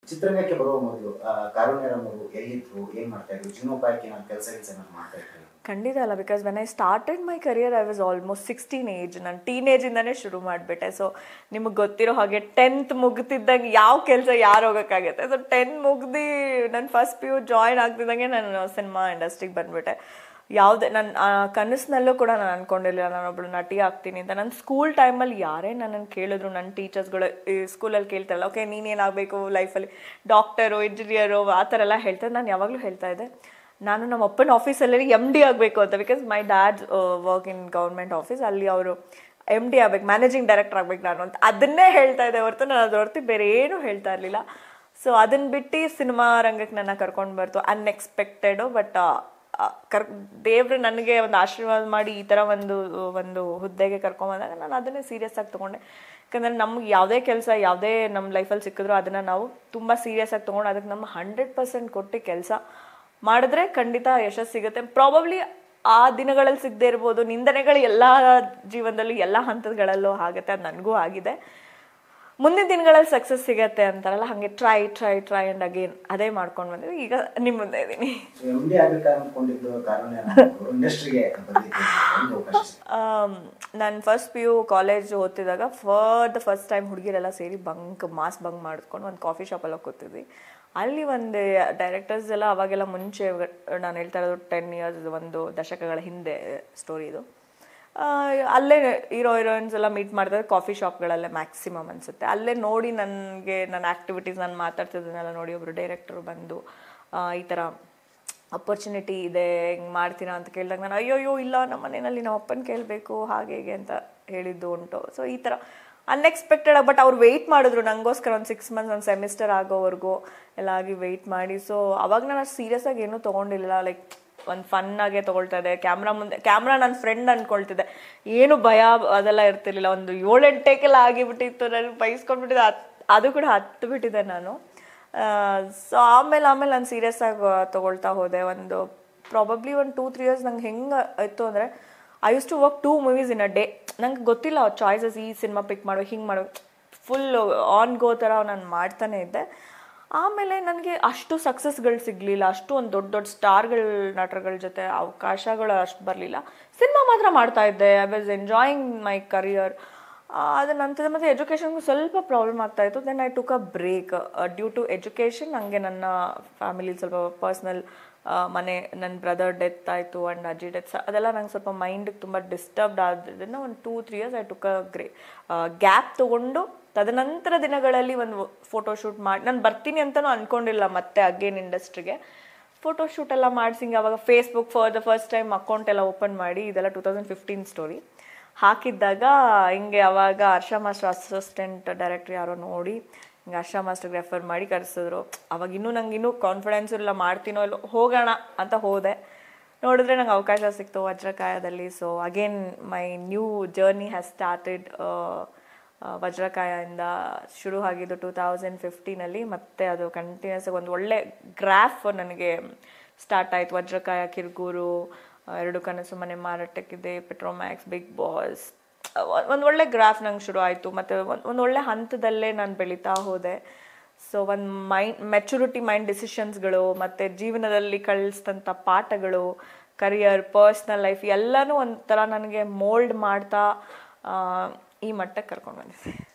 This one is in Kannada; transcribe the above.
ಚಿತ್ರರಂಗಕ್ಕೆ ಬರುವ ಮೊದಲು ಕಾರುಣ್ಯರಮ್ ಅವರು ಎಲ್ಲಿದ್ರು ಏನ್ ಮಾಡ್ತಾ ಇದ್ರು ಜೀವನೋಪಾಯಕ್ಕೆ ನಾನು ಕೆಲಸ ಕೆಲಸ ಮಾಡ್ತಾ ಇದ್ರು ಖಂಡಿತ ಅಲ್ಲ because when I started my career I was almost sixteen age ನಾನು ಟೀನೇಜಿಂದನೇ ಶುರು ಮಾಡಿಬಿಟ್ಟೆ ಸೊ ನಿಮಗೆ ಗೊತ್ತಿರೋ ಹಾಗೆ ಟೆಂತ್ ಮುಗ್ತಿದ್ದಂಗೆ ಯಾವ ಕೆಲಸ ಯಾರು ಹೋಗೋಕ್ಕಾಗತ್ತೆ ಸೊ ಟೆಂತ್ ಮುಗ್ದು ನಾನು ಫಸ್ಟ್ ಪಿ ಯು ಜಾಯ್ನ್ ಆಗ್ತಿದ್ದಂಗೆ ನಾನು ಸಿನಿಮಾ ಇಂಡಸ್ಟ್ರಿಗೆ ಬಂದ್ಬಿಟ್ಟೆ ಯಾವುದೇ ನನ್ನ ಕನಸಿನಲ್ಲೂ ಕೂಡ ನಾನು ಅನ್ಕೊಂಡಿರಲಿಲ್ಲ ನಾನೊಬ್ಳು ನಟಿ ಆಗ್ತೀನಿ ಅಂತ ನನ್ನ ಸ್ಕೂಲ್ ಟೈಮಲ್ಲಿ ಯಾರೇ ನನ್ನನ್ನು ಕೇಳಿದ್ರು ನನ್ನ ಟೀಚರ್ಸ್ಗಳು ಈ ಸ್ಕೂಲಲ್ಲಿ ಕೇಳ್ತಾರಲ್ಲ ಓಕೆ ನೀನೇನಾಗಬೇಕು ಲೈಫಲ್ಲಿ ಡಾಕ್ಟರು ಇಂಜಿನಿಯರು ಆ ಥರ ಎಲ್ಲ ಹೇಳ್ತಾರೆ ನಾನು ಯಾವಾಗಲೂ ಹೇಳ್ತಾ ಇದ್ದೆ ನಾನು ನಮ್ಮ ಅಪ್ಪನ ಆಫೀಸಲ್ಲಿ ಎಮ್ ಡಿ ಆಗಬೇಕು ಅಂತ because my dad work in government office ಅಲ್ಲಿ ಅವರು ಎಮ್ ಡಿ ಆಗ್ಬೇಕು ಮ್ಯಾನೇಜಿಂಗ್ ಡೈರೆಕ್ಟರ್ ಆಗ್ಬೇಕು ನಾನು ಅಂತ ಅದನ್ನೇ ಹೇಳ್ತಾ ಇದ್ದೆ ಹೊರತು ನಾನು ಅದ್ರ ಹೊರತು ಬೇರೆ ಏನೂ ಹೇಳ್ತಾ ಇರಲಿಲ್ಲ ಸೊ ಅದನ್ನ ಬಿಟ್ಟು ಸಿನಿಮಾ ರಂಗಕ್ಕೆ ನನ್ನ ಕರ್ಕೊಂಡು ಬರ್ತು ಅನ್ಎಕ್ಸ್ಪೆಕ್ಟೆಡು ಬಟ್ ಕರ್ ದೇವ್ರು ನನಗೆ ಒಂದು ಆಶೀರ್ವಾದ ಮಾಡಿ ಈ ಥರ ಒಂದು ಒಂದು ಹುದ್ದೆಗೆ ಕರ್ಕೊಂಬಂದಾಗ ನಾನು ಅದನ್ನೇ ಸೀರಿಯಸ್ ಆಗಿ ತೊಗೊಂಡೆ ಯಾಕಂದರೆ ನಮ್ಗೆ ಯಾವುದೇ ಕೆಲಸ ಯಾವುದೇ ನಮ್ಮ ಲೈಫಲ್ಲಿ ಸಿಕ್ಕಿದ್ರು ಅದನ್ನು ನಾವು ತುಂಬ ಸೀರಿಯಸ್ ಆಗಿ ತೊಗೊಂಡು ಅದಕ್ಕೆ ನಮ್ಮ ಹಂಡ್ರೆಡ್ ಪರ್ಸೆಂಟ್ ಕೊಟ್ಟು ಕೆಲಸ ಮಾಡಿದ್ರೆ ಖಂಡಿತ ಯಶಸ್ಸು ಸಿಗುತ್ತೆ ಪ್ರಾಬಬ್ಲಿ ಆ ದಿನಗಳಲ್ಲಿ ಸಿಗದೆ ಇರ್ಬೋದು ನಿಂದನೆಗಳು ಎಲ್ಲ ಜೀವನದಲ್ಲಿ ಎಲ್ಲ ಹಂತಗಳಲ್ಲೂ ಆಗುತ್ತೆ ಅದು ನನಗೂ ಆಗಿದೆ ಮುಂದಿನ ದಿನಗಳಲ್ಲಿ ಸಕ್ಸಸ್ ಸಿಗತ್ತೆ ಅಂತಾರಲ್ಲ ಹಾಗೆ try try try and again ಅದೇ ಮಾಡ್ಕೊಂಡು ಬಂದಿದ್ವಿ ಈಗ ನಿಮ್ಮ ಮುಂದೆ ಇದ್ದೀನಿ ಎಂ ಡಿ ಆಗ್ಬೇಕು ಅನ್ಕೊಂಡಿದ್ದು ಕಾರುಣ್ಯರಮ್ ಅವರು ಇಂಡಸ್ಟ್ರಿಗೆ ಬಂದಿದ್ದು ಒಂದು ಅವಕಾಶ ಸಿಕ್ತು. ನಾನು ಫಸ್ಟ್ ಪಿ ಯು ಕಾಲೇಜ್ ಓದ್ತಿದ್ದಾಗ ಫರ್ ದ ಫಸ್ಟ್ ಟೈಮ್ ಹುಡುಗಿರೆಲ್ಲ ಸೇರಿ ಬಂಕ್ ಮಾಸ್ ಬಂಕ್ ಮಾಡಿಕೊಂಡು ಒಂದು ಕಾಫಿ ಶಾಪಲ್ಲಿ ಕೂತಿದ್ವಿ ಅಲ್ಲಿ ಒಂದು ಡೈರೆಕ್ಟರ್ಸ್ ಎಲ್ಲ ಅವಾಗೆಲ್ಲ ಮುಂಚೆ ನಾನು ಹೇಳ್ತಾ ಇರೋದು ಟೆನ್ ಇಯರ್ಸ್ ಒಂದು ದಶಕಗಳ ಹಿಂದೆ ಸ್ಟೋರಿ ಇದು ಆ, ಅಲ್ಲೇ ಹೀರೋ ಹೀರೋಯಿನ್ಸ್ ಎಲ್ಲ ಮೀಟ್ ಮಾಡಿದ್ರೆ ಕಾಫಿ ಶಾಪ್ಗಳಲ್ಲೇ ಮ್ಯಾಕ್ಸಿಮಮ್ ಅನಿಸುತ್ತೆ ಅಲ್ಲೇ ನೋಡಿ ನನಗೆ ನನ್ನ ಆ್ಯಕ್ಟಿವಿಟೀಸ್ ನಾನು ಮಾತಾಡ್ತಿದ್ದನ್ನೆಲ್ಲ ನೋಡಿ ಒಬ್ಬರು ಡೈರೆಕ್ಟರ್ ಬಂದು ಆ, ಈ ಥರ ಅಪರ್ಚುನಿಟಿ ಇದೆ ಹಿಂಗೆ ಮಾಡ್ತೀರಾ ಅಂತ ಕೇಳಿದಾಗ ನಾನು ಅಯ್ಯೋಯ್ಯೋ ಇಲ್ಲ ನಮ್ಮ ಮನೆಯಲ್ಲಿ ನಮ್ಮ ಅಪ್ಪನ ಕೇಳಬೇಕು ಹಾಗೆ ಹೀಗೆ ಅಂತ ಹೇಳಿದ್ದು ಉಂಟು ಸೊ ಈ ಥರ ಅನ್ಎಕ್ಸ್ಪೆಕ್ಟೆಡ್ ಬಟ್ ಅವ್ರು ವೆಯ್ಟ್ ಮಾಡಿದ್ರು ನನಗೋಸ್ಕರ ಒಂದು ಸಿಕ್ಸ್ ಮಂತ್ಸ್ ಒಂದು ಸೆಮಿಸ್ಟರ್ ಆಗೋವರೆಗೂ ಎಲ್ಲ ಆಗಿ ವೆಯ್ಟ್ ಮಾಡಿ ಸೊ ಅವಾಗ ನಾನು ಸೀರಿಯಸ್ ಆಗಿ ಏನೂ ತೊಗೊಂಡಿಲ್ಲ ಲೈಕ್ ಒಂದು ಫನ್ ಆಗೇ ತೊಗೊಳ್ತಾ ಇದೆ ಕ್ಯಾಮ್ರಾ ಮುಂದೆ ಕ್ಯಾಮ್ರಾ ನನ್ನ ಫ್ರೆಂಡ್ ಅನ್ಕೊಳ್ತಿದ್ದೆ ಏನು ಭಯ ಅದೆಲ್ಲ ಇರ್ತಿರ್ಲಿಲ್ಲ ಒಂದು ಏಳೆಂಟು ಟೇಕೆಲ್ಲ ಆಗಿಬಿಟ್ಟಿತ್ತು ನಾನು ಬೈಸ್ಕೊಂಡ್ಬಿಟ್ಟಿದ್ದೆ ಅದ್- ಅದು ಕೂಡ ಹತ್ತು ಬಿಟ್ಟಿದ್ದೆ ನಾನು ಸೊ ಆಮೇಲೆ ಆಮೇಲೆ ನಾನು ಸೀರಿಯಸ್ ಆಗಿ ತೊಗೊಳ್ತಾ ಹೋದೆ ಒಂದು ಪ್ರಾಬಬ್ಲಿ ಒಂದು ಟೂ ತ್ರೀ ಇಯರ್ಸ್ ನಂಗೆ ಹೆಂಗೆ ಇತ್ತು ಅಂದರೆ I use to work two movies in a day ನಂಗೆ ಗೊತ್ತಿಲ್ಲ ಚಾಯ್ಸಸ್ ಈ ಸಿನಿಮಾ ಪಿಕ್ ಮಾಡ್ಬೇಕು ಹಿಂಗೆ ಮಾಡ್ಬೇಕು ಫುಲ್ ಆನ್ ಗೋ ಥರ ನಾನು ಮಾಡ್ತಾನೆ ಇದ್ದೆ ಆಮೇಲೆ ನನಗೆ ಅಷ್ಟು ಸಕ್ಸಸ್ಗಳು ಸಿಗಲಿಲ್ಲ ಅಷ್ಟು ಒಂದು ದೊಡ್ಡ ದೊಡ್ಡ ಸ್ಟಾರ್ಗಳ ನಟರುಗಳ ಜೊತೆ ಅವಕಾಶಗಳು ಅಷ್ಟು ಬರಲಿಲ್ಲ ಸಿನಿಮಾ ಮಾತ್ರ ಮಾಡ್ತಾ ಇದ್ದೆ I was enjoying my career ಅದ್ರ ನಂತರ ಮತ್ತು ಎಜುಕೇಷನ್ಗೂ ಸ್ವಲ್ಪ ಪ್ರಾಬ್ಲಮ್ ಆಗ್ತಾ ಇತ್ತು then I took a break due to education ನನಗೆ ನನ್ನ ಫ್ಯಾಮಿಲಿ ಸ್ವಲ್ಪ ಪರ್ಸ್ನಲ್ ಮನೆ ನನ್ನ ಬ್ರದರ್ ಡೆತ್ ಆಯಿತು ಆ್ಯಂಡ್ ಅಜ್ಜಿ ಡೆತ್ ಅದೆಲ್ಲ ನಂಗೆ ಸ್ವಲ್ಪ ಮೈಂಡಿಗೆ ತುಂಬ ಡಿಸ್ಟರ್ಬ್ಡ್ ಆದ್ರಿಂದ ಒಂದು two three years I took a grey gap ತೊಗೊಂಡು ತದನಂತರ ದಿನಗಳಲ್ಲಿ ಒಂದು ಫೋಟೋಶೂಟ್ ಮಾಡಿ ನಾನು ಬರ್ತೀನಿ ಅಂತಲೂ ಅಂದ್ಕೊಂಡಿಲ್ಲ ಮತ್ತೆ ಅಗೇನ್ ಇಂಡಸ್ಟ್ರಿಗೆ ಫೋಟೋಶೂಟ್ ಎಲ್ಲ ಮಾಡಿಸಿ ಅವಾಗ Facebook for the first time account ಎಲ್ಲ ಓಪನ್ ಮಾಡಿ ಇದೆಲ್ಲ ಟೂ ತೌಸಂಡ್ ಫಿಫ್ಟೀನ್ ಸ್ಟೋರಿ ಹಾಕಿದ್ದಾಗ ಹಿಂಗೆ ಅವಾಗ ಹರ್ಷ ಮಾಸ್ಟರ್ ಅಸಿಸ್ಟೆಂಟ್ ಡೈರೆಕ್ಟರ್ ಯಾರೋ ನೋಡಿ ಹಿಂಗೆ ಹರ್ಷ ಮಾಸ್ಟರ್ಗೆ ರೆಫರ್ ಮಾಡಿ ಕರೆಸಿದ್ರು ಅವಾಗ ಇನ್ನೂ ನಂಗೆ ಇನ್ನೂ ಕಾನ್ಫಿಡೆನ್ಸ್ ಇಲ್ಲ ಮಾಡ್ತೀನೋ ಇಲ್ಲೋ ಹೋಗೋಣ ಅಂತ ಹೋದೆ ನೋಡಿದ್ರೆ ನಂಗೆ ಅವಕಾಶ ಸಿಕ್ತು ವಜ್ರಕಾಯದಲ್ಲಿ so again my new journey has started ವಜ್ರಕಾಯಿಂದ ಶುರು ಆಗಿದ್ದು ಟೂ ತೌಸಂಡ್ ಫಿಫ್ಟೀನಲ್ಲಿ ಮತ್ತೆ ಅದು ಕಂಟಿನ್ಯೂಸ್ ಒಂದು ಒಳ್ಳೆ ಗ್ರಾಫ್ ನನಗೆ ಸ್ಟಾರ್ಟ್ ಆಯಿತು ವಜ್ರಕಾಯ ಕಿರ್ಗೂರು ಆ, ಎರಡು ಕನಸು ಮನೆ ಮಾರಾಟಕ್ಕಿದೆ ಪೆಟ್ರೋಮ್ಯಾಕ್ಸ್ ಬಿಗ್ ಬಾಸ್ ಒಂದು ಒಳ್ಳೆ ಗ್ರಾಫ್ ನಂಗೆ ಶುರು ಆಯಿತು ಮತ್ತು ಒಂದು ಒಳ್ಳೆ ಹಂತದಲ್ಲೇ ನಾನು ಬೆಳೀತಾ ಹೋದೆ ಸೊ ಒಂದು ಮೈಂಡ್ ಮೆಚುರಿಟಿ ಮೈಂಡ್ ಡಿಸಿಷನ್ಸ್ಗಳು ಮತ್ತು ಜೀವನದಲ್ಲಿ ಕಳಿಸಿದಂಥ ಪಾಠಗಳು ಕರಿಯರ್ ಪರ್ಸ್ನಲ್ ಲೈಫ್ ಎಲ್ಲನೂ ಒಂಥರ ನನಗೆ ಮೋಲ್ಡ್ ಮಾಡ್ತಾ ಆ, ಈ ಮಟ್ಟಕ್ಕೆ ಕರ್ಕೊಂಡು ಬಂದಿದೆ